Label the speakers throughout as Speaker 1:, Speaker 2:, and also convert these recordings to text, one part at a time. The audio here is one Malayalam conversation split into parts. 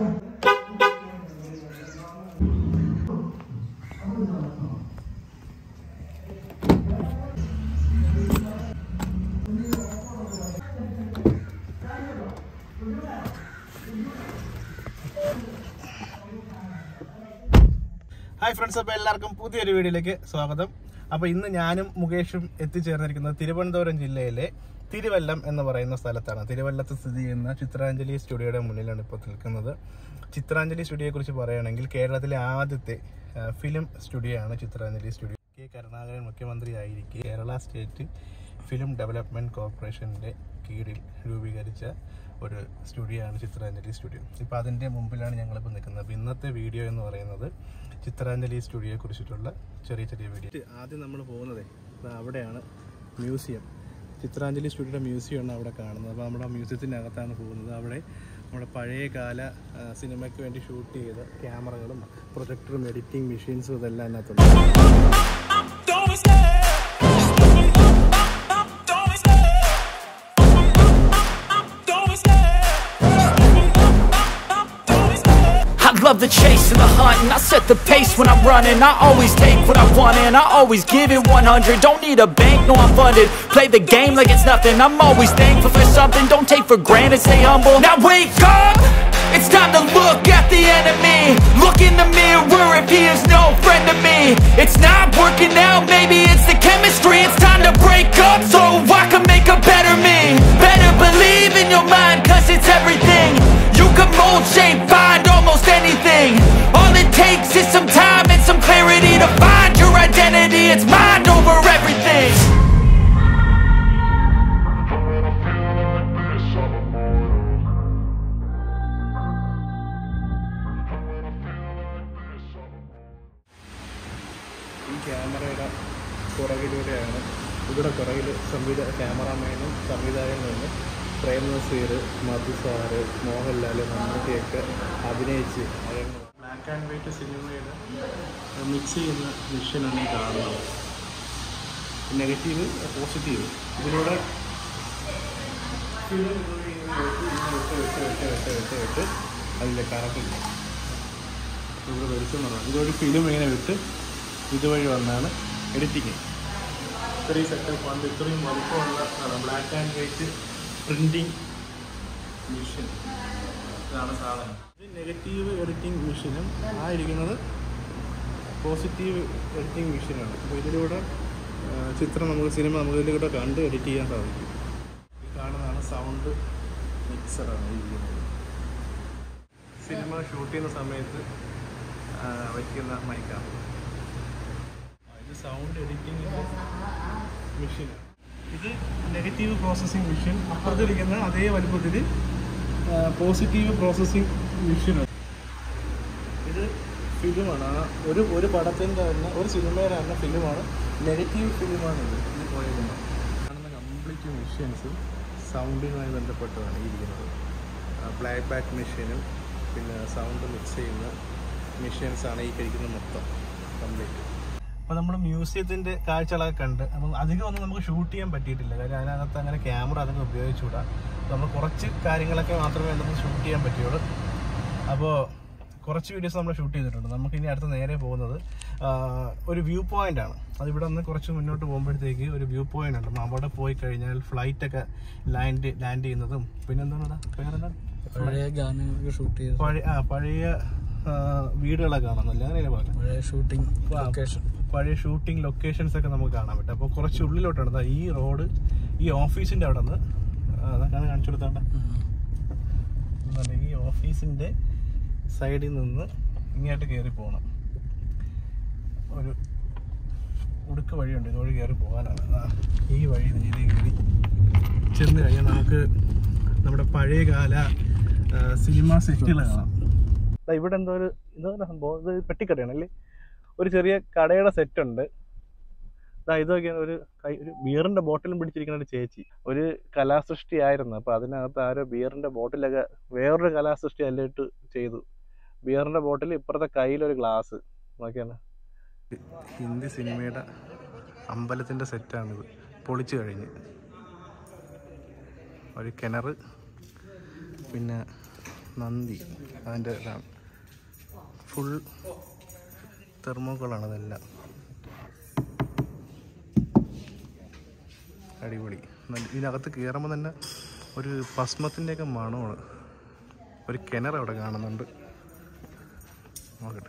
Speaker 1: ഹായ് ഫ്രണ്ട്സ് അപ്പോൾ എല്ലാവർക്കും പുതിയൊരു വീഡിയോയിലേക്ക് സ്വാഗതം അപ്പോൾ ഇന്ന് ഞാനും മുകേഷും എത്തിച്ചേർന്നിരിക്കുന്നത് തിരുവനന്തപുരം ജില്ലയിലെ തിരുവല്ലം എന്ന് പറയുന്ന സ്ഥലത്താണ് തിരുവല്ലത്ത് സ്ഥിതി ചെയ്യുന്ന ചിത്രാഞ്ജലി സ്റ്റുഡിയോയുടെ മുന്നിലാണ് ഇപ്പോൾ നിൽക്കുന്നത് ചിത്രാഞ്ജലി സ്റ്റുഡിയോയെ കുറിച്ച് പറയുകയാണെങ്കിൽ കേരളത്തിലെ ആദ്യത്തെ ആ, ഫിലിം സ്റ്റുഡിയോ ആണ് ചിത്രാഞ്ജലി സ്റ്റുഡിയോ കെ കരുണാകരൻ മുഖ്യമന്ത്രിയായിരിക്കെ കേരള സ്റ്റേറ്റ് ഫിലിം ഡെവലപ്മെന്റ് കോർപ്പറേഷന്റെ കീഴിൽ രൂപീകരിച്ച ഒരു സ്റ്റുഡിയോ ആണ് ചിത്രാഞ്ജലി സ്റ്റുഡിയോ ഇപ്പോൾ അതിൻ്റെ മുമ്പിലാണ് ഞങ്ങളിപ്പോൾ നിൽക്കുന്നത് അപ്പോൾ ഇന്നത്തെ വീഡിയോ എന്ന് പറയുന്നത് ചിത്രാഞ്ജലി സ്റ്റുഡിയോയെ കുറിച്ചിട്ടുള്ള ചെറിയ ചെറിയ വീഡിയോ ആദ്യം നമ്മൾ പോകുന്നത് അവിടെയാണ് മ്യൂസിയം ചിത്രാഞ്ജലി സ്റ്റുഡിയോയുടെ മ്യൂസിയം ആണ് അവിടെ കാണുന്നത് അപ്പോൾ നമ്മുടെ മ്യൂസിയത്തിൻ്റെ അകത്താണ് പോകുന്നത് അവിടെ നമ്മുടെ പഴയ കാല ആ, സിനിമയ്ക്ക് വേണ്ടി ഷൂട്ട് ചെയ്ത ക്യാമറകളും പ്രൊജക്ടറും എഡിറ്റിംഗ് മെഷീൻസും ഇതെല്ലാം അതിനകത്തുണ്ട്
Speaker 2: I love the chase and the hunt and I set the pace when I'm running I always take what I want and I always give it 100 Don't need a bank, no I'm funded Play the game like it's nothing I'm always thankful for something Don't take for granted, stay humble Now wake up! It's time to look at the enemy Look in the mirror if he is no friend to me It's not working out, maybe it's the chemistry It's time to break up so I can make a better me Better believe in your mind cause it's everything You can mold, shape, find almost anything All it takes is some time and some clarity To find your identity, it's mind over everything
Speaker 1: ഈ ക്യാമറയുടെ പുറകിലൂടെയാണ് ഇവിടെ പുറകിൽ സംവിധാ ക്യാമറാമാനും സംവിധായകനും പ്രേം നസീർ മധു സാറ് മോഹൻലാൽ മമ്മൂട്ടിയൊക്കെ അഭിനയിച്ച് ബ്ലാക്ക് ആൻഡ് വൈറ്റ് സിനിമയുടെ മിക്സ് ചെയ്യുന്ന മിഷനാണ് ഈ കാണുന്നത് നെഗറ്റീവ് പോസിറ്റീവ് ഇതിലൂടെ film ഇതുവഴി ഇങ്ങനെ വെച്ച് ഇങ്ങനെ വെച്ച് വെച്ച് വെച്ച് വെച്ച് വെച്ച് അതിൻ്റെ കറക്കില്ല ഇവിടെ വെളിച്ചം പറഞ്ഞു ഇതുവഴി ഫിലിം ഇങ്ങനെ വിട്ട് ഇതുവഴി വന്നാണ് എഡിറ്റിങ് ഇത്രയും സെറ്റപ്പ് ആണ് ഇത്രയും വലുപ്പമുള്ള black and white printing machine ഇതാണ് സാധനം ഇത് നെഗറ്റീവ് എഡിറ്റിംഗ് മെഷീനും ആ ഇരിക്കുന്നത് പോസിറ്റീവ് എഡിറ്റിംഗ് മെഷീനാണ് അപ്പോൾ ഇതിലൂടെ ആ, ചിത്രം നമുക്ക് സിനിമ നമുക്ക് ഇതിലൂടെ കണ്ട് എഡിറ്റ് ചെയ്യാൻ സാധിക്കും ഈ കാണുന്നതാണ് സൗണ്ട് മിക്സറാണ് ഈ ഇരിക്കുന്നത് സിനിമ ഷൂട്ട് ചെയ്യുന്ന സമയത്ത് ആ, വയ്ക്കുന്ന മൈക്കാണ് ഇത് സൗണ്ട് എഡിറ്റിംഗിൻ്റെ മെഷീനാണ് ഇത് നെഗറ്റീവ് പ്രോസസ്സിംഗ് മെഷീൻ അപ്പുറത്തിരിക്കുന്ന അതേ വലുപ്പത്തിൽ പോസിറ്റീവ് പ്രോസസ്സിംഗ് മെഷീനാണ് ഇത് ഫിലിമാണ് ആ ഒരു ഒരു പടത്തിൻ്റെ തന്നെ ഒരു സിനിമയുടെ തന്നെ ഫിലിമാണ് നെഗറ്റീവ് ഫിലിമാണ് ഇത് ഇത് പോയിരിക്കുന്നത് കാണുന്ന കംപ്ലീറ്റ് മെഷീൻസ് സൗണ്ടിനുമായി ബന്ധപ്പെട്ടതാണ് ഈ ഇരിക്കുന്നത് പ്ലേ ബാക്ക് മെഷീനും പിന്നെ സൗണ്ട് മിക്സ് ചെയ്യുന്ന മെഷീൻസാണ് ഈ കഴിക്കുന്ന മൊത്തം കംപ്ലീറ്റ് അപ്പോൾ നമ്മൾ മ്യൂസിയത്തിൻ്റെ കാഴ്ചകളൊക്കെ കണ്ട് അപ്പം അധികം ഒന്നും നമുക്ക് ഷൂട്ട് ചെയ്യാൻ പറ്റിയിട്ടില്ല കാര്യം അതിനകത്ത് അങ്ങനെ ക്യാമറ അധികം ഉപയോഗിച്ചുകൂടാ നമ്മൾ കുറച്ച് കാര്യങ്ങളൊക്കെ മാത്രമേ നമുക്ക് ഷൂട്ട് ചെയ്യാൻ പറ്റുള്ളൂ അപ്പോൾ കുറച്ച് വീഡിയോസ് നമ്മൾ ഷൂട്ട് ചെയ്തിട്ടുണ്ട് നമുക്ക് ഇനി അടുത്ത് നേരെ പോകുന്നത് ആ, ഒരു വ്യൂ പോയിന്റ് ആണ് അത് ഇവിടെ നിന്ന് കുറച്ച് മുന്നോട്ട് പോകുമ്പോഴത്തേക്ക് ഒരു വ്യൂ പോയിന്റ് ഉണ്ട് അപ്പോൾ അവിടെ പോയി കഴിഞ്ഞാൽ ഫ്ലൈറ്റ് ഒക്കെ ലാൻഡ് ലാൻഡ് ചെയ്യുന്നതും പിന്നെന്താണ് വേറെ
Speaker 3: പഴയ ഗാനങ്ങളൊക്കെ ഷൂട്ട് ചെയ്ത്
Speaker 1: പഴയ ആ പഴയ ആ, വീടുകളൊക്കെ കാണാമെന്നല്ലേ അങ്ങനെയല്ലേ പറഞ്ഞത്
Speaker 3: പഴയ ഷൂട്ടിംഗ് ലൊക്കേഷൻ
Speaker 1: പഴയ ഷൂട്ടിംഗ് ലൊക്കേഷൻസ് ഒക്കെ നമുക്ക് കാണാൻ പറ്റും അപ്പോൾ കുറച്ച് ഉള്ളിലോട്ടാണ് ദാ ഈ റോഡ് ഈ ഓഫീസിന്റെ അവിടെ നിന്ന് അതൊക്കെയാണ് കാണിച്ചു കൊടുത്താണ്ട ഈ ഓഫീസിന്റെ സൈഡിൽ നിന്ന് ഇങ്ങോട്ട് കയറി പോകണം ഒരു ഉടുക്ക വഴിയുണ്ട് ഇതുവഴി കയറി പോകാനാണ് ദാ ഈ വഴി നേരെ കയറി ചെന്ന് കഴിഞ്ഞാൽ നമുക്ക് നമ്മുടെ പഴയകാല സിനിമ സെറ്റുകൾ കാണാം ദാ ഇവിടെ എന്തോ ഒരു ഇതോ സംഭവം ഇത് പെട്ടിക്കടയാണല്ലേ ഒരു ചെറിയ കടയുടെ സെറ്റ് ഉണ്ട് ദാ ഇതൊക്കെയാണ് ഒരു കൈ ഒരു ബിയറിന്റെ ബോട്ടിലും പിടിച്ചിരിക്കുന്ന ഒരു ചേച്ചി ഒരു കലാസൃഷ്ടി ആയിരുന്നു അപ്പൊ അതിനകത്ത് ആരോ ബിയറിന്റെ ബോട്ടിലൊക്കെ വേറൊരു കലാസൃഷ്ടി അല്ലിട്ട് ചെയ്തു ബിയറിന്റെ ബോട്ടിൽ ഇപ്പുറത്തെ കയ്യിലൊരു ഗ്ലാസ് നോക്കിയാണ് ഹിന്ദി സിനിമയുടെ അമ്പലത്തിന്റെ സെറ്റാണിത് പൊളിച്ചു കഴിഞ്ഞ് ഒരു കിണർ പിന്നെ നന്ദി അതിൻ്റെ ഇതാണ് ഫുൾ തെർമോക്കോളാണ് അതെല്ലാം അടിപൊളി നല്ല- ഇതിനകത്ത് കയറുമ്പോൾ തന്നെ ഒരു ഭസ്മത്തിൻ്റെയൊക്കെ മണമാണ് ഒരു കിണർ അവിടെ കാണുന്നുണ്ട് നോക്കട്ടെ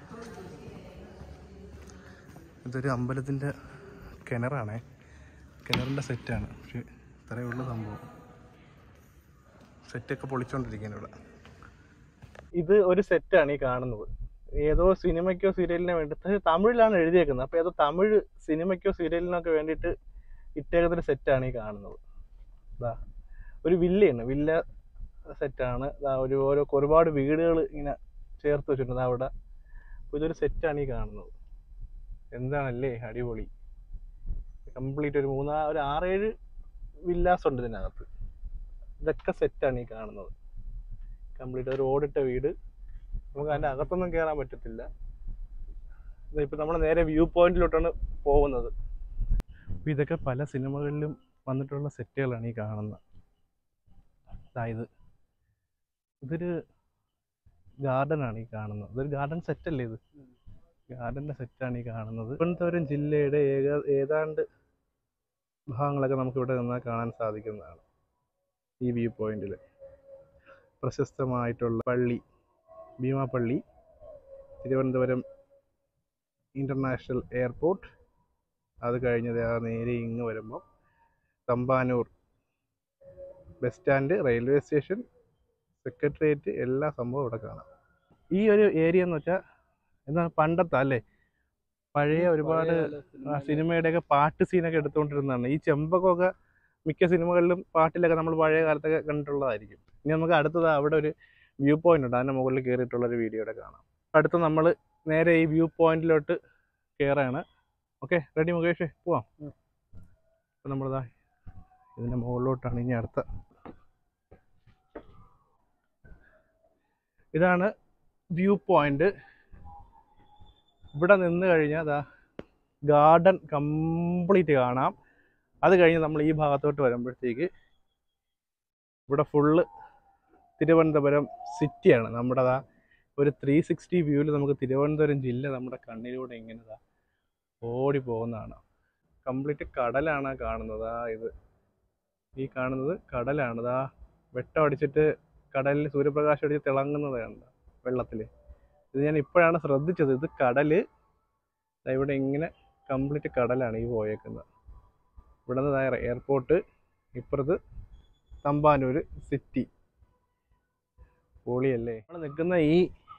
Speaker 1: ഇതൊരു അമ്പലത്തിൻ്റെ കിണറാണേ കിണറിൻ്റെ സെറ്റാണ് പക്ഷേ ഇത്രയേ ഉള്ളൂ സംഭവം സെറ്റൊക്കെ പൊളിച്ചോണ്ടിരിക്കുകയാണ് ഇവിടെ ഇത് ഒരു സെറ്റാണ് ഈ കാണുന്നത് ഏതോ സിനിമയ്ക്കോ സീരിയലിനോ വേണ്ടി പക്ഷേ തമിഴിലാണ് എഴുതിയേക്കുന്നത് അപ്പോൾ ഏതോ തമിഴ് സിനിമയ്ക്കോ സീരിയലിനൊക്കെ വേണ്ടിയിട്ട് ഇട്ടേക്കുന്ന ഒരു സെറ്റാണ് ഈ കാണുന്നത് ഇതാ ഒരു വില്ലയാണ് വില്ല സെറ്റാണ് ഇതാ ഒരു ഓരോ ഒരുപാട് വീടുകൾ ഇങ്ങനെ ചേർത്ത് വെച്ചിട്ടുണ്ട് ദാ അവിടെ അപ്പോൾ ഇതൊരു സെറ്റാണ് ഈ കാണുന്നത് എന്താണല്ലേ അടിപൊളി കംപ്ലീറ്റ് ഒരു മൂന്നാ ഒരു ആറേഴ് വില്ലാസ് ഉണ്ട് ഇതിനകത്ത് ഇതൊക്കെ സെറ്റാണ് ഈ കാണുന്നത് കംപ്ലീറ്റ് ഒരു ഓടിട്ട വീട് നമുക്ക് അതിൻ്റെ അകത്തൊന്നും കയറാൻ പറ്റത്തില്ല ഇപ്പം നമ്മൾ നേരെ വ്യൂ പോയിന്റിലോട്ടാണ് പോകുന്നത് അപ്പോൾ ഇതൊക്കെ പല സിനിമകളിലും വന്നിട്ടുള്ള സെറ്റുകളാണ് ഈ കാണുന്നത് അതായത് ഇതൊരു ഗാർഡനാണ് ഈ കാണുന്നത് ഇതൊരു ഗാർഡൻ സെറ്റല്ലേ ഇത് ഗാർഡൻ്റെ സെറ്റാണ് ഈ കാണുന്നത് തിരുവനന്തപുരം ജില്ലയുടെ ഏക ഏതാണ്ട് ഭാഗങ്ങളൊക്കെ നമുക്ക് ഇവിടെ നിന്നാൽ കാണാൻ സാധിക്കുന്നതാണ് ഈ വ്യൂ പോയിന്റിൽ പ്രശസ്തമായിട്ടുള്ള പള്ളി ഭീമാപള്ളി തിരുവനന്തപുരം ഇൻ്റർനാഷണൽ എയർപോർട്ട് അത് കഴിഞ്ഞത് ആ നേരെ ഇങ്ങ് വരുമ്പോൾ Thampanoor bus stand railway station secretariat എല്ലാ സംഭവവും ഇവിടെ കാണാം ഈ ഒരു ഏരിയ എന്ന് വെച്ചാൽ എന്താണ് പണ്ടത്തെ അല്ലേ പഴയ ഒരുപാട് ആ സിനിമയുടെയൊക്കെ പാട്ട് സീനൊക്കെ എടുത്തുകൊണ്ടിരുന്നതാണ് ഈ ചെമ്പകമൊക്കെ മിക്ക സിനിമകളിലും പാട്ടിലൊക്കെ നമ്മൾ പഴയ കാലത്തൊക്കെ കണ്ടിട്ടുള്ളതായിരിക്കും ഇനി നമുക്ക് അടുത്തത് അവിടെ ഒരു വ്യൂ പോയിന്റ് ഉണ്ട് അതിൻ്റെ മുകളിൽ കയറിയിട്ടുള്ള ഒരു വീഡിയോ ഇവിടെ കാണാം അടുത്ത് നമ്മൾ നേരെ ഈ വ്യൂ പോയിന്റിലോട്ട് കയറാണ് ഓക്കെ റെഡി മുകേഷ് പോവാം അപ്പം നമ്മളിതാ ഇതിൻ്റെ മുകളിലോട്ടാണ് ഇനി അടുത്ത ഇതാണ് വ്യൂ പോയിന്റ് ഇവിടെ നിന്ന് കഴിഞ്ഞാൽ അതാ ഗാർഡൻ കംപ്ലീറ്റ് കാണാം അത് കഴിഞ്ഞ് നമ്മൾ ഈ ഭാഗത്തോട്ട് വരുമ്പോഴത്തേക്ക് ഇവിടെ ഫുള്ള് തിരുവനന്തപുരം സിറ്റിയാണ് നമ്മുടെ അതാ ഒരു ത്രീ സിക്സ്റ്റി വ്യൂവിൽ നമുക്ക് തിരുവനന്തപുരം ജില്ല നമ്മുടെ കണ്ണിലൂടെ ഇങ്ങനെ ദാ ഓടി പോകുന്നതാണ് കംപ്ലീറ്റ് കടലാണ് ആ കാണുന്നത് ആ ഇത് ഈ കാണുന്നത് കടലാണ് ദാ വെട്ടം അടിച്ചിട്ട് കടലിൽ സൂര്യപ്രകാശം അടിച്ച് തിളങ്ങുന്നതാണ് വെള്ളത്തിൽ ഇത് ഞാൻ ഇപ്പോഴാണ് ശ്രദ്ധിച്ചത് ഇത് കടല് ദാ ഇവിടെ ഇങ്ങനെ കംപ്ലീറ്റ് കടലാണ് ഈ പോയേക്കുന്നത് ഇവിടെ നിന്ന് എയർപോർട്ട് ഇപ്പുറത്ത് തമ്പാനൂർ സിറ്റി പൊളിയല്ലേ നമ്മൾ നിൽക്കുന്ന ഈ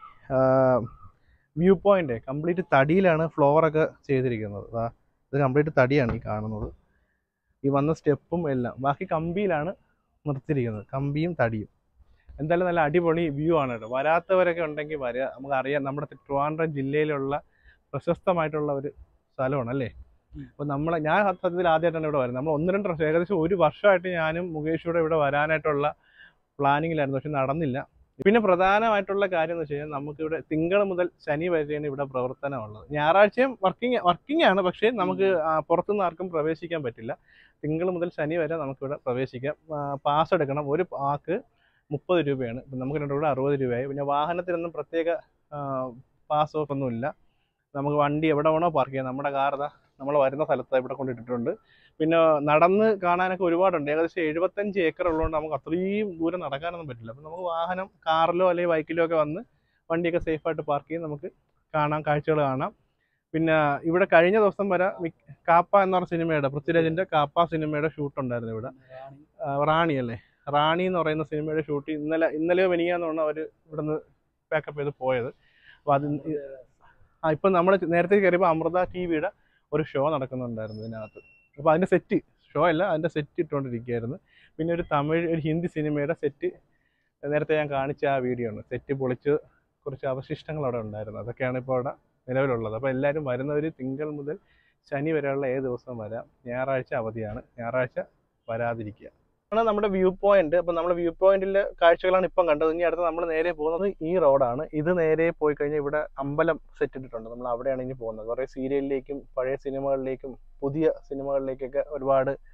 Speaker 1: വ്യൂ പോയിന്റ് കംപ്ലീറ്റ് തടിയിലാണ് ഫ്ലോറൊക്കെ ചെയ്തിരിക്കുന്നത് ദാ ഇത് കംപ്ലീറ്റ് തടിയാണ് ഈ കാണുന്നത് ഈ വന്ന സ്റ്റെപ്പും എല്ലാം ബാക്കി കമ്പിയിലാണ് നിർത്തിയിരിക്കുന്നത് കമ്പിയും തടിയും എന്തായാലും നല്ല അടിപൊളി വ്യൂ ആണ് കേട്ടോ വരാത്തവരൊക്കെ ഉണ്ടെങ്കിൽ വരിക നമുക്കറിയാം നമ്മുടെ ട്രിവാൻഡ്രം ജില്ലയിലുള്ള പ്രശസ്തമായിട്ടുള്ള ഒരു സ്ഥലമാണ് അല്ലേ അപ്പോൾ നമ്മളെ ഞാൻ സത്യത്തിൽ ആദ്യമായിട്ടാണ് ഇവിടെ വരുന്നത് നമ്മൾ ഒന്ന് രണ്ട് വർഷം ഏകദേശം ഒരു വർഷമായിട്ട് ഞാനും മുകേഷൂടെ ഇവിടെ വരാനായിട്ടുള്ള പ്ലാനിങ്ങിലായിരുന്നു പക്ഷെ നടന്നില്ല പിന്നെ പ്രധാനമായിട്ടുള്ള കാര്യം എന്ന് വെച്ച് കഴിഞ്ഞാൽ നമുക്കിവിടെ തിങ്കൾ മുതൽ ശനി വരെയാണ് ഇവിടെ പ്രവർത്തനമുള്ളത് ഞായറാഴ്ചയും വർക്കിംഗ് വർക്കിംഗ് ആണ് പക്ഷേ നമുക്ക് ആ, പുറത്തുനിന്ന് ആർക്കും പ്രവേശിക്കാൻ പറ്റില്ല തിങ്കൾ മുതൽ ശനി വരെ നമുക്കിവിടെ പ്രവേശിക്കാം പാസ് എടുക്കണം ഒരു ആക്ക് മുപ്പത് രൂപയാണ് ഇപ്പം നമുക്ക് രണ്ടും കൂടെ അറുപത് രൂപയായി പിന്നെ വാഹനത്തിനൊന്നും പ്രത്യേക പാസ് ഓഫ് ഒന്നുമില്ല നമുക്ക് വണ്ടി എവിടെ വേണോ പാർക്ക് ചെയ്യാം നമ്മുടെ കാർ ഇതാ നമ്മൾ വരുന്ന സ്ഥലത്ത് ഇവിടെ കൊണ്ടിട്ടിട്ടുണ്ട് പിന്നെ നടന്ന് കാണാനൊക്കെ ഒരുപാടുണ്ട് ഏകദേശം എഴുപത്തഞ്ച് ഏക്കർ ഉള്ളതുകൊണ്ട് നമുക്ക് അത്രയും ദൂരം നടക്കാനൊന്നും പറ്റില്ല അപ്പം നമുക്ക് വാഹനം കാറിലോ അല്ലെങ്കിൽ ബൈക്കിലോ ഒക്കെ വന്ന് വണ്ടിയൊക്കെ സേഫായിട്ട് പാർക്ക് ചെയ്ത് നമുക്ക് കാണാം കാഴ്ചകൾ കാണാം പിന്നെ ഇവിടെ കഴിഞ്ഞ ദിവസം വരെ മിക്ക- കാപ്പ എന്ന് പറഞ്ഞ സിനിമയുടെ പൃഥ്വിരാജിന്റെ കാപ്പ സിനിമയുടെ ഷൂട്ട് ഉണ്ടായിരുന്നു ഇവിടെ ആ, റാണി അല്ലേ റാണി എന്ന് പറയുന്ന സിനിമയുടെ ഷൂട്ട് ഇന്നലെ ഇന്നലെയോ മെനിയാന്ന് പറഞ്ഞാൽ അവർ ഇവിടുന്ന് പാക്കപ്പ് ചെയ്ത് പോയത് അപ്പോൾ അത് ഇ- ആ ഇപ്പം നമ്മൾ നേരത്തെ കയറിയപ്പോൾ അമൃത ടി വിയുടെ ഒരു ഷോ നടക്കുന്നുണ്ടായിരുന്നു ഇതിനകത്ത് അപ്പോൾ അതിൻ്റെ സെറ്റ് ഷോ അല്ല അതിൻ്റെ സെറ്റ് ഇട്ടുകൊണ്ടിരിക്കുകയായിരുന്നു പിന്നെ ഒരു തമിഴ് ഒരു ഹിന്ദി സിനിമയുടെ സെറ്റ് നേരത്തെ ഞാൻ കാണിച്ച ആ വീഡിയോ ആണ് സെറ്റ് പൊളിച്ച് കുറച്ച് അവശിഷ്ടങ്ങൾ അവിടെ ഉണ്ടായിരുന്നു അതൊക്കെയാണ് ഇപ്പോൾ അവിടെ നിലവിലുള്ളത് അപ്പോൾ എല്ലാവരും വരുന്നവർ തിങ്കൾ മുതൽ ശനി വരെയുള്ള ഏത് ദിവസവും വരാം ഞായറാഴ്ച അവധിയാണ് ഞായറാഴ്ച വരാതിരിക്കുക ആണ് നമ്മുടെ വ്യൂ പോയിന്റ് അപ്പൊ നമ്മുടെ വ്യൂ പോയിന്റിലെ കാഴ്ചകളാണ് ഇപ്പം കണ്ടത് ഇനി അടുത്ത് നമ്മൾ നേരെ പോകുന്നത് ഈ റോഡാണ് ഇത് നേരെ പോയി കഴിഞ്ഞാൽ ഇവിടെ അമ്പലം സെറ്റ് ഇട്ടിട്ടുണ്ട് നമ്മൾ അവിടെയാണ് ഇനി പോകുന്നത് കുറേ സീരിയലിലേക്കും പഴയ സിനിമകളിലേക്കും പുതിയ സിനിമകളിലേക്കൊക്കെ ഒരുപാട്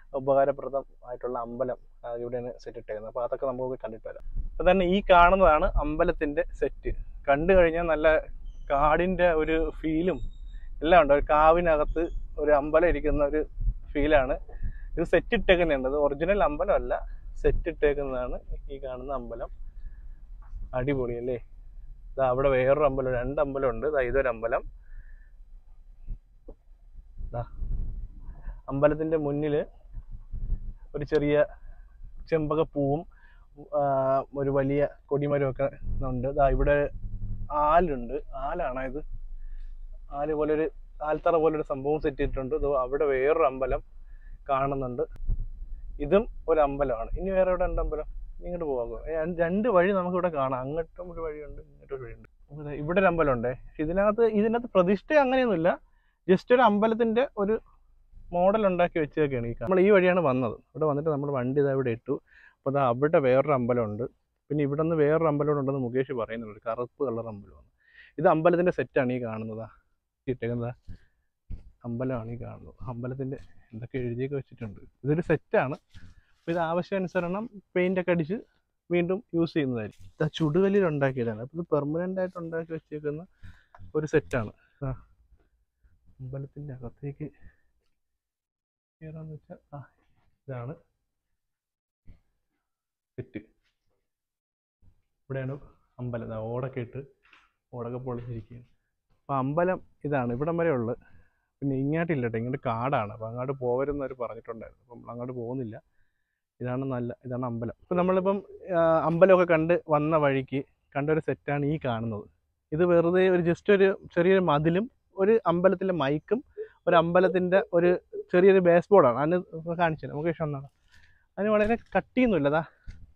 Speaker 1: ഉപകാരപ്രദം ആയിട്ടുള്ള അമ്പലം ആ, ഇവിടെയാണ് സെറ്റ് ഇട്ടേക്കുന്നത് അപ്പോൾ അതൊക്കെ നമുക്ക് കണ്ടിട്ട് വരാം അപ്പോൾ തന്നെ ഈ കാണുന്നതാണ് അമ്പലത്തിൻ്റെ സെറ്റ് കണ്ടു കഴിഞ്ഞാൽ നല്ല കാടിൻ്റെ ഒരു ഫീലും എല്ലാം ഉണ്ട് ഒരു കാവിനകത്ത് ഒരു അമ്പലം ഇരിക്കുന്ന ഒരു ഫീലാണ് ഇത് സെറ്റ് ഇട്ടേക്കുന്നുണ്ട് അത് ഒറിജിനൽ അമ്പലമല്ല സെറ്റ് ഇട്ടേക്കുന്നതാണ് ഈ കാണുന്ന അമ്പലം അടിപൊളി അല്ലേ ഇതാ അവിടെ വേറൊരു അമ്പലം രണ്ട് അമ്പലം ഉണ്ട് ഇതാ ഇതൊരു അമ്പലം ദാ അമ്പലത്തിന്റെ മുന്നിൽ ഒരു ചെറിയ ചെമ്പകപ്പൂവും ആ, ഒരു വലിയ കൊടിമരമൊക്കെ ഉണ്ട് ദാ ഇവിടെ ആലുണ്ട് ആലാണോ ഇത് ആല് പോലെ ഒരു ആൽത്തറ പോലെ ഒരു സംഭവം സെറ്റ് ചെയ്തിട്ടുണ്ട് ദോ അവിടെ വേറൊരു അമ്പലം കാണുന്നുണ്ട് ഇതും ഒരു അമ്പലമാണ് ഇനി വേറെ എവിടെ ഉണ്ട് അമ്പലം ഇങ്ങോട്ട് പോകാം രണ്ട് വഴി നമുക്ക് ഇവിടെ കാണാം അങ്ങോട്ടും ഒരു വഴിയുണ്ട് ഇങ്ങോട്ടും ഒരു വഴിയുണ്ട് ഇവിടെ- ഇവിടെ ഒരു അമ്പലം ഉണ്ട് ഇതിനകത്ത് ഇതിനകത്ത് പ്രതിഷ്ഠ അങ്ങനെയൊന്നുമില്ല ജസ്റ്റ് ഒരു അമ്പലത്തിന്റെ ഒരു മോഡൽ ഉണ്ടാക്കി വെച്ചേക്കാണ് ഈ നമ്മൾ ഈ വഴിയാണ് വന്നത് ഇവിടെ വന്നിട്ട് നമ്മൾ വണ്ടി ഇതാ ഇവിടെ ഇട്ടു അപ്പോൾ അതാ അവിടെ വേറൊരു അമ്പലമുണ്ട് പിന്നെ ഇവിടെ നിന്ന് വേറൊരു അമ്പലം ഉണ്ടെന്ന് മുകേഷ് പറയുന്നുണ്ട് ഒരു കറുപ്പ് കളർ അമ്പലമാണ് ഇത് അമ്പലത്തിന്റെ സെറ്റാണ് ഈ കാണുന്നത് ഇട്ടേക്കുന്നത് അമ്പലമാണ് ഈ കാണുന്നത് അമ്പലത്തിന്റെ എന്തൊക്കെ എഴുതിയൊക്കെ വെച്ചിട്ടുണ്ട് ഇതൊരു സെറ്റാണ് അപ്പോൾ ഇത് ആവശ്യാനുസരണം പെയിന്റ് ഒക്കെ അടിച്ച് വീണ്ടും യൂസ് ചെയ്യുന്നതായിരിക്കും ഇത് ആ ചുടുകല്ലിൽ ഉണ്ടാക്കിയതാണ് അപ്പോൾ ഇത് പെർമനൻ്റ് ആയിട്ട് ഉണ്ടാക്കി വെച്ചേക്കുന്ന ഒരു സെറ്റാണ് ആ അമ്പലത്തിൻ്റെ അകത്തേക്ക് കയറാന്ന് വെച്ചാൽ ആ ഇതാണ് സെറ്റ് ഇവിടെയാണ് അമ്പലം ദാ ഓടൊക്കെ ഇട്ട് ഓടൊക്കെ പൊളിച്ചിരിക്കുകയാണ് അപ്പോൾ അമ്പലം ഇതാണ് ഇവിടം വരെ ഉള്ളത് പിന്നെ ഇങ്ങോട്ടില്ല കേട്ടോ ഇങ്ങോട്ട് കാടാണ് അപ്പോൾ അങ്ങോട്ട് പോകരുതെന്ന് അവർ പറഞ്ഞിട്ടുണ്ടായിരുന്നു അപ്പം നമ്മൾ അങ്ങോട്ട് പോകുന്നില്ല ഇതാണ് നല്ല ഇതാണ് അമ്പലം ഇപ്പം നമ്മളിപ്പം ആ, അമ്പലമൊക്കെ കണ്ട് വന്ന വഴിക്ക് കണ്ട ഒരു സെറ്റാണ് ഈ കാണുന്നത് ഇത് വെറുതെ ഒരു ജസ്റ്റ് ഒരു ചെറിയൊരു മതിലും ഒരു അമ്പലത്തിലെ മൈക്കും ഒരു അമ്പലത്തിൻ്റെ ഒരു ചെറിയൊരു ബേസ് ബോർഡാണ് അതിന് കാണിച്ചത് നമുക്ക് ഇഷ്ടം ഒന്നാണ് അതിന് വളരെ കട്ടിയൊന്നുമില്ല അതാ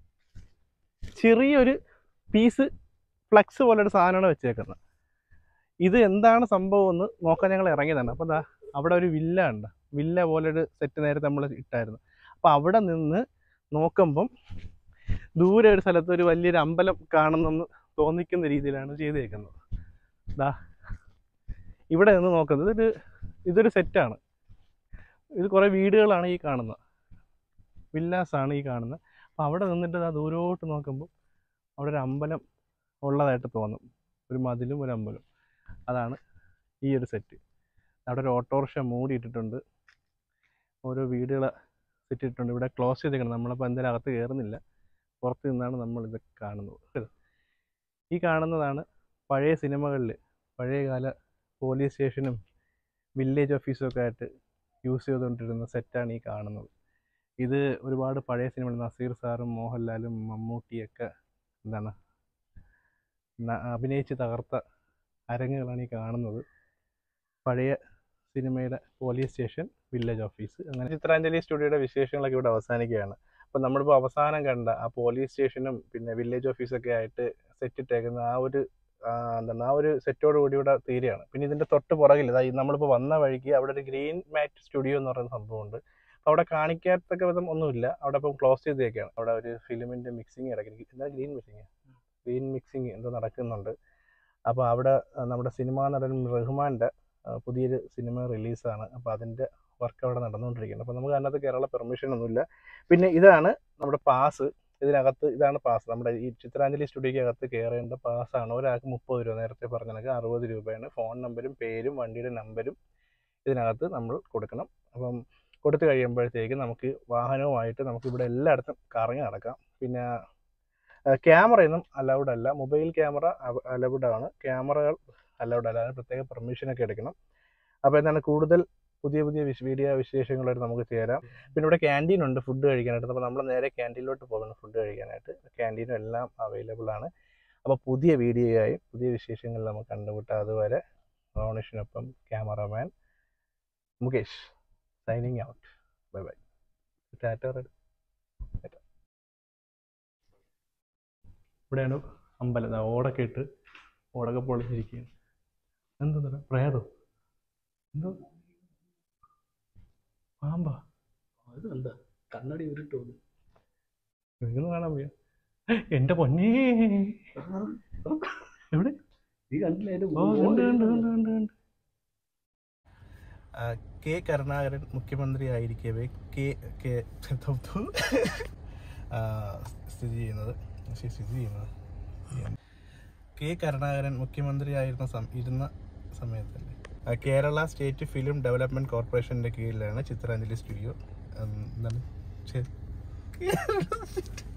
Speaker 1: ചെറിയൊരു പീസ് ഫ്ലക്സ് പോലെ ഒരു സാധനമാണ് വെച്ചേക്കുന്നത് ഇത് എന്താണ് സംഭവം എന്ന് നോക്കാൻ ഞങ്ങൾ ഇറങ്ങിയതാണ് അപ്പോൾ ദാ അവിടെ ഒരു വില്ല ഉണ്ട് വില്ല പോലെ ഒരു സെറ്റ് നേരത്തെ നമ്മൾ ഇട്ടായിരുന്നു അപ്പോൾ അവിടെ നിന്ന് നോക്കുമ്പം ദൂരെ ഒരു സ്ഥലത്ത് ഒരു വലിയൊരു അമ്പലം കാണുന്നെന്ന് തോന്നിക്കുന്ന രീതിയിലാണ് ചെയ്തേക്കുന്നത് ദാ ഇവിടെ നിന്ന് നോക്കുന്നത് ഇതൊരു ഇതൊരു സെറ്റാണ് ഇത് കുറേ വീടുകളാണ് ഈ കാണുന്നത് വില്ലാസാണ് ഈ കാണുന്നത് അപ്പോൾ അവിടെ നിന്നിട്ട് ആ ദൂരോട്ട് നോക്കുമ്പോൾ അവിടെ ഒരു അമ്പലം ഉള്ളതായിട്ട് തോന്നും ഒരു മതിലും ഒരു അമ്പലം അതാണ് ഈ ഒരു സെറ്റ് അവിടെ ഒരു ഓട്ടോറിക്ഷ മൂടിയിട്ടിട്ടുണ്ട് ഓരോ വീടുകൾ സെറ്റ് ഇട്ടിട്ടുണ്ട് ഇവിടെ ക്ലോസ് ചെയ്തേക്കണം നമ്മളപ്പോൾ എന്തായാലും അകത്ത് കയറുന്നില്ല പുറത്ത് നിന്നാണ് നമ്മൾ ഇത് കാണുന്നത് ഈ കാണുന്നതാണ് പഴയ സിനിമകളിൽ പഴയകാല പോലീസ് സ്റ്റേഷനും വില്ലേജ് ഓഫീസും ഒക്കെ ആയിട്ട് യൂസ് ചെയ്തുകൊണ്ടിരുന്ന സെറ്റാണ് ഈ കാണുന്നത് ഇത് ഒരുപാട് പഴയ സിനിമകൾ നസീർ സാറും മോഹൻലാലും മമ്മൂട്ടിയൊക്കെ എന്താണ് ന- അഭിനയിച്ച് തകർത്ത അരങ്ങുകളാണ് ഈ കാണുന്നത് പഴയ സിനിമയുടെ പോലീസ് സ്റ്റേഷൻ വില്ലേജ് ഓഫീസ് അങ്ങനെ ചിത്രാഞ്ജലി സ്റ്റുഡിയോയുടെ വിശേഷങ്ങളൊക്കെ ഇവിടെ അവസാനിക്കുകയാണ് അപ്പോൾ നമ്മളിപ്പോൾ അവസാനം കണ്ട ആ പോലീസ് സ്റ്റേഷനും പിന്നെ വില്ലേജ് ഓഫീസൊക്കെ ആയിട്ട് സെറ്റ് ഇട്ടേക്കുന്ന ആ ഒരു ആ, എന്താണ് ആ ഒരു സെറ്റോട് കൂടി ഇവിടെ തീരുകയാണ് പിന്നെ ഇതിൻ്റെ തൊട്ട് പുറകിൽ അതായത് നമ്മളിപ്പോൾ വന്ന വഴിക്ക് അവിടെ ഒരു ഗ്രീൻ മാറ്റ് സ്റ്റുഡിയോ എന്ന് പറയുന്ന സംഭവമുണ്ട് അപ്പോൾ അവിടെ കാണിക്കാത്തക്ക വിധം ഒന്നുമില്ല അവിടെ ഇപ്പം ക്ലോസ് ചെയ്തേക്കാണ് അവിടെ ഒരു ഫിലിമിൻ്റെ മിക്സിങ് ഇടയ്ക്ക് എന്താ ഗ്രീൻ മിക്സിങ് ഗ്രീൻ മിക്സിങ് എന്തോ നടക്കുന്നുണ്ട് അപ്പോൾ അവിടെ ആ, നമ്മുടെ സിനിമാ നടൻ റഹ്മാൻ്റെ ആ, പുതിയൊരു സിനിമ റിലീസാണ് അപ്പോൾ അതിൻ്റെ വർക്ക് അവിടെ നടന്നുകൊണ്ടിരിക്കുന്നത് അപ്പോൾ നമുക്ക് അതിനകത്ത് കേരള പെർമിഷൻ ഒന്നുമില്ല പിന്നെ ഇതാണ് നമ്മുടെ പാസ് ഇതിനകത്ത് ഇതാണ് പാസ് നമ്മുടെ ഈ ചിത്രാഞ്ജലി സ്റ്റുഡിയോയ്ക്ക് അകത്ത് കയറേണ്ട പാസ്സാണ് ഒരാൾക്ക് മുപ്പത് രൂപ നേരത്തെ പറഞ്ഞ കണക്ക് അറുപത് രൂപയാണ് ഫോൺ നമ്പരും പേരും വണ്ടിയുടെ നമ്പരും ഇതിനകത്ത് നമ്മൾ കൊടുക്കണം അപ്പം കൊടുത്തു കഴിയുമ്പോഴത്തേക്ക് നമുക്ക് വാഹനവുമായിട്ട് നമുക്ക് ഇവിടെ എല്ലായിടത്തും കറങ്ങി നടക്കാം പിന്നെ ക്യാമറയൊന്നും അലൗഡ് അല്ല മൊബൈൽ ക്യാമറ അലൗഡ് ആണ് ക്യാമറകൾ അലൗഡ് അല്ല അതിന് പ്രത്യേക പെർമിഷനൊക്കെ എടുക്കണം അപ്പോൾ എന്താണ് കൂടുതൽ പുതിയ പുതിയ വിശ് വീഡിയോ വിശേഷങ്ങളായിട്ട് നമുക്ക് ചേരാം പിന്നെ ഇവിടെ ക്യാൻറ്റീൻ ഉണ്ട് ഫുഡ് കഴിക്കാനായിട്ട് അപ്പോൾ നമ്മൾ നേരെ ക്യാൻറ്റീനിലോട്ട് പോകണം ഫുഡ് കഴിക്കാനായിട്ട് ക്യാൻറ്റീനും എല്ലാം അവൈലബിൾ ആണ് അപ്പോൾ പുതിയ വീഡിയോയായി പുതിയ വിശേഷങ്ങൾ നമുക്ക് കണ്ടുമുട്ടാം അതുവരെ റോണിഷിനൊപ്പം cameraman Mukesh signing out bye bye tata ഇവിടെയാണ് അമ്പലം ദാ ഓടൊക്കെ ഇട്ട് ഓടൊക്കെ പൊളിച്ചിരിക്കുകയാണ് എന്താ പ്രേതം എന്തോ പാമ്പാ
Speaker 3: അത് എന്താ കണ്ണടി ഉരുട്ടു
Speaker 1: നിങ്ങൾ കാണാൻ പോയ എന്റെ പൊന്നേ എവിടെ
Speaker 3: നീ കണ്ടില്ല അതിന്റെ
Speaker 1: ഓ ഉണ്ട് ഉണ്ട് ഉണ്ട് ഉണ്ട് ഉണ്ട് ആ, കെ കരുണാകരൻ മുഖ്യമന്ത്രി ആയിരിക്കവേ കെ കെ ധൗ ആ, സ്ഥിതി ചെയ്യുന്നത് ശ്ശെ, സ്ഥിതി ചെയ്യുന്നത് കെ കരുണാകരൻ മുഖ്യമന്ത്രിയായിരുന്ന സം- ഇരുന്ന സമയത്തല്ലേ ആ, കേരള സ്റ്റേറ്റ് ഫിലിം ഡെവലപ്മെന്റ് കോർപ്പറേഷന്റെ കീഴിലാണ് ചിത്രാഞ്ജലി സ്റ്റുഡിയോ ഉം, എന്താണ് ശരി